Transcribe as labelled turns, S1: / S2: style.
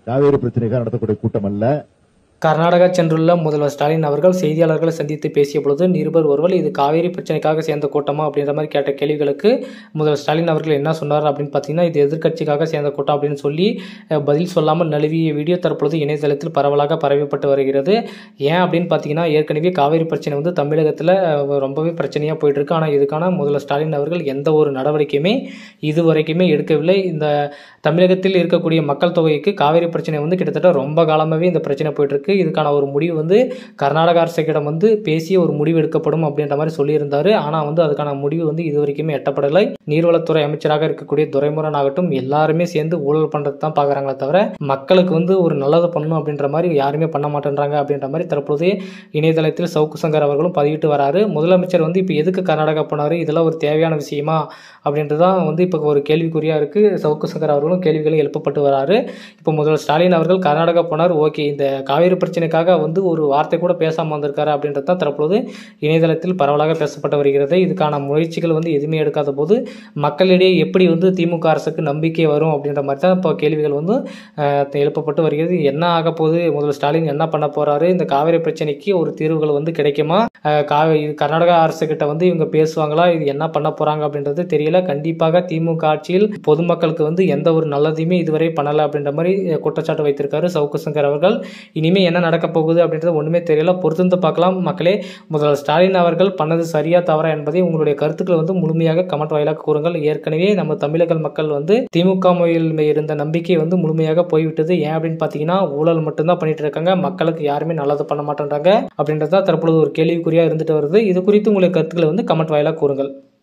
S1: காவேரி பிரச்சனைக்காக நடத்தக்கூடிய கூட்டம் அல்ல
S2: கர்நாடகா சென்றுள்ள முதல்வர் ஸ்டாலின் அவர்கள் செய்தியாளர்களை சந்தித்து பேசிய பொழுது நிருபர் ஒருவர் இது காவேரி பிரச்சனைக்காக சேர்ந்த கூட்டமா அப்படின்ற மாதிரி கேட்ட கேள்விகளுக்கு முதல்வர் ஸ்டாலின் அவர்கள் என்ன சொன்னார் அப்படின்னு பார்த்தீங்கன்னா இது எதிர்க்கட்சிக்காக சேர்ந்த கூட்டம் அப்படின்னு சொல்லி அஹ், பதில் சொல்லாமல் நழுவிய வீடியோ தற்பொழுது இணையதளத்தில் பரவலாக பரவப்பட்டு வருகிறது ஏன் அப்படின்னு பார்த்தீங்கன்னா ஏற்கனவே காவேரி பிரச்சனை வந்து தமிழகத்தில் அஹ், ரொம்பவே பிரச்சனையாக போயிட்டு இருக்கு ஆனால் இதுக்கான முதல்வர் ஸ்டாலின் அவர்கள் எந்த ஒரு நடவடிக்கையுமே இது வரைக்குமே எடுக்கவில்லை இந்த தமிழகத்தில் இருக்கக்கூடிய மக்கள் தொகைக்கு காவேரி பிரச்சனை வந்து கிட்டத்தட்ட ரொம்ப காலமாகவே இந்த பிரச்சனை போயிட்டு இருக்கு இதுக்கான ஒரு முடிவு வந்து கர்நாடக அரசுக்கிடம் வந்து பேசிய ஒரு முடிவு எடுக்கப்படும் அப்படின்ற மாதிரி சொல்லியிருந்தாரு ஆனால் வந்து அதுக்கான முடிவு வந்து இது வரைக்குமே எட்டப்படலை நீர்வளத்துறை அமைச்சராக இருக்கக்கூடிய துரைமுருகன் ஆகட்டும் எல்லாருமே சேர்ந்து ஊழல் பண்ணுறது தான் பார்க்குறாங்களே தவிர மக்களுக்கு வந்து ஒரு நல்லது பண்ணணும் அப்படின்ற மாதிரி யாருமே பண்ண மாட்டேன்றாங்க அப்படின்ற மாதிரி தற்போது இணையதளத்தில் சவுக்கு சங்கர் அவர்களும் பதிவிட்டு வராரு முதலமைச்சர் வந்து இப்போ எதுக்கு கர்நாடகா போனார் இதெல்லாம் ஒரு தேவையான விஷயமா அப்படின்றது தான் வந்து இப்போ ஒரு கேள்விக்குறியாக இருக்குது சவுக்கு சங்கர் அவர்களும் கேள்விகளை எழுப்பப்பட்டு வராரு இப்போ முதல்வர் ஸ்டாலின் அவர்கள் கர்நாடகா போனார் ஓகே இந்த காவேரி பிரச்சனைக்காக வந்து ஒரு வார்த்தை கூட பேசாமல் வந்திருக்காரு அப்படின்றது தான் தற்பொழுது இணையதளத்தில் பரவலாக பேசப்பட்டு வருகிறது இதுக்கான முயற்சிகள் வந்து எதுவுமே எடுக்காத போது மக்களிடையே எப்படி வந்து திமுக அரசுக்கு நம்பிக்கை வரும் அப்படின்ற மாதிரி தான் இப்போ கேள்விகள் வந்து அஹ், எழுப்பப்பட்டு வருகிறது என்ன ஆக போகுது முதல்வர் ஸ்டாலின் என்ன பண்ண போறாரு இந்த காவேரி பிரச்சனைக்கு ஒரு தீர்வுகள் வந்து கிடைக்குமா அஹ், காவே இது கர்நாடகா அரசு கிட்ட வந்து இவங்க பேசுவாங்களா இது என்ன பண்ண போறாங்க அப்படின்றது தெரியல கண்டிப்பாக திமுக ஆட்சியில் பொதுமக்களுக்கு வந்து எந்த ஒரு நல்லதையுமே இதுவரை பண்ணல அப்படின்ற மாதிரி அஹ், குற்றச்சாட்டு வைத்திருக்காரு சவுக்கு சங்கர் அவர்கள் இனிமே என்ன நடக்க போகுது அப்படின்றது ஒண்ணுமே தெரியல பொறுத்திருந்து பார்க்கலாம் மக்களே முதல்வர் ஸ்டாலின் அவர்கள் பண்ணது சரியா தவறா என்பதை உங்களுடைய கருத்துக்களை வந்து முழுமையாக கமெண்ட் வாயிலாக கூறுங்கள் ஏற்கனவே நம்ம தமிழக மக்கள் வந்து திமுக மேல் இருந்த நம்பிக்கை வந்து முழுமையாக போய்விட்டது ஏன் அப்படின்னு பார்த்தீங்கன்னா ஊழல் மட்டும்தான் பண்ணிட்டு இருக்காங்க மக்களுக்கு யாருமே நல்லது பண்ண மாட்டேன்றாங்க அப்படின்றத தற்பொழுது ஒரு கேள்விக்குறியா இருந்துட்டு வருது இது குறித்து உங்களுடைய கருத்துக்களை வந்து கமெண்ட் வாயிலாக கூறுங்கள்